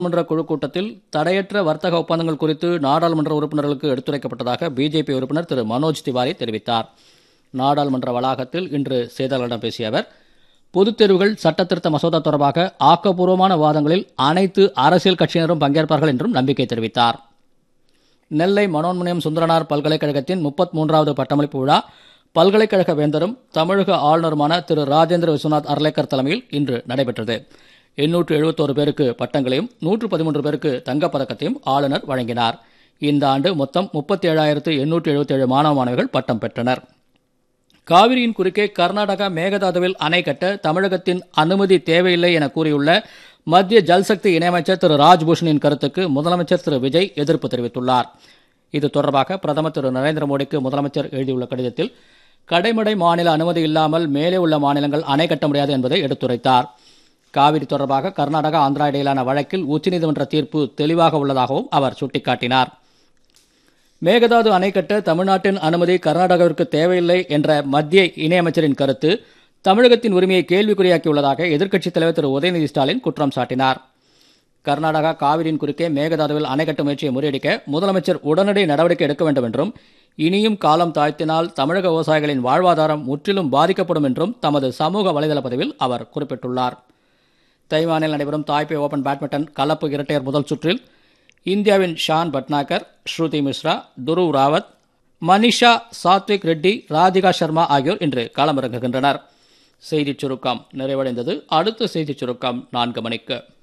நாடாளுமன்ற குழு கூட்டத்தில் தடையற்ற வர்த்தக ஒப்பந்தங்கள் குறித்து நாடாளுமன்ற உறுப்பினர்களுக்கு எடுத்துரைக்கப்பட்டதாக பிஜேபி உறுப்பினர் திரு மனோஜ் திவாரி தெரிவித்தார் நாடாளுமன்ற வளாகத்தில் இன்று செய்தியாளர்களிடம் பேசிய அவர் பொதுத் தேர்வுகள் சட்டத்திருத்த மசோதா தொடர்பாக ஆக்கப்பூர்வமான வாதங்களில் அனைத்து அரசியல் கட்சியினரும் பங்கேற்பார்கள் என்றும் நம்பிக்கை தெரிவித்தார் நெல்லை மனோன்மணியம் சுந்தரனார் பல்கலைக்கழகத்தின் முப்பத்தி மூன்றாவது பட்டமளிப்பு விழா பல்கலைக்கழக வேந்தரும் தமிழக ஆளுநருமான திரு ராஜேந்திர விஸ்வநாத் அர்லேக்கர் தலைமையில் இன்று நடைபெற்றது எண்ணூற்று எழுபத்தோரு பேருக்கு பட்டங்களையும் நூற்று பதிமூன்று பேருக்கு தங்கப்பதக்கத்தையும் ஆளுநர் வழங்கினார் இந்த ஆண்டு மொத்தம் முப்பத்தி ஏழாயிரத்து எண்ணூற்று எழுபத்தேழு மாணவ மாணவிகள் பட்டம் பெற்றனர் காவிரியின் குறுக்கே கர்நாடகா மேகதாதுவில் அணை கட்ட தமிழகத்தின் அனுமதி தேவையில்லை என கூறியுள்ள மத்திய ஜல்சக்தி இணையமைச்சர் திரு ராஜ்பூஷனின் கருத்துக்கு முதலமைச்சர் திரு விஜய் எதிர்ப்பு தெரிவித்துள்ளார் இது தொடர்பாக பிரதமர் திரு நரேந்திர மோடிக்கு முதலமைச்சர் எழுதியுள்ள கடிதத்தில் கடைமடை மாநில அனுமதி இல்லாமல் மேலே உள்ள மாநிலங்கள் அணை கட்ட முடியாது என்பதை எடுத்துரைத்தார் காவிரி தொடர்பாக கர்நாடகா ஆந்திரா இடையிலான வழக்கில் உச்சநீதிமன்ற தீர்ப்பு தெளிவாக உள்ளதாகவும் அவர் சுட்டிக்காட்டினார் மேகதாது அணை கட்ட தமிழ்நாட்டின் அனுமதி கர்நாடகாவிற்கு தேவையில்லை என்ற மத்திய இணையமைச்சரின் கருத்து தமிழகத்தின் உரிமையை கேள்விக்குறியாக்கியுள்ளதாக எதிர்க்கட்சித் தலைவர் திரு உதயநிதி ஸ்டாலின் குற்றம் சாட்டினார் கர்நாடகா காவிரியின் குறுக்கே மேகதாதுவில் அணை கட்டும் முயற்சியை முறியடிக்க முதலமைச்சர் உடனடி நடவடிக்கை எடுக்க வேண்டும் என்றும் இனியும் காலம் தாழ்த்தினால் தமிழக விவசாயிகளின் வாழ்வாதாரம் முற்றிலும் பாதிக்கப்படும் என்றும் தமது சமூக வலைதள பதிவில் அவர் குறிப்பிட்டுள்ளார் தைவானில் நடைபெறும் தாய்பே ஓபன் பேட்மிண்டன் கலப்பு இரட்டையர் முதல் சுற்றில் இந்தியாவின் ஷான் பட்னாகர் ஸ்ருதி மிஸ்ரா துருவ் ராவத் மனிஷா சாத்விக் ரெட்டி ராதிகா சர்மா ஆகியோர் இன்று களமிறங்குகின்றனர் செய்திச் சுருக்கம் நிறைவடைந்தது அடுத்த செய்திச் சுருக்கம் நான்கு மணிக்கு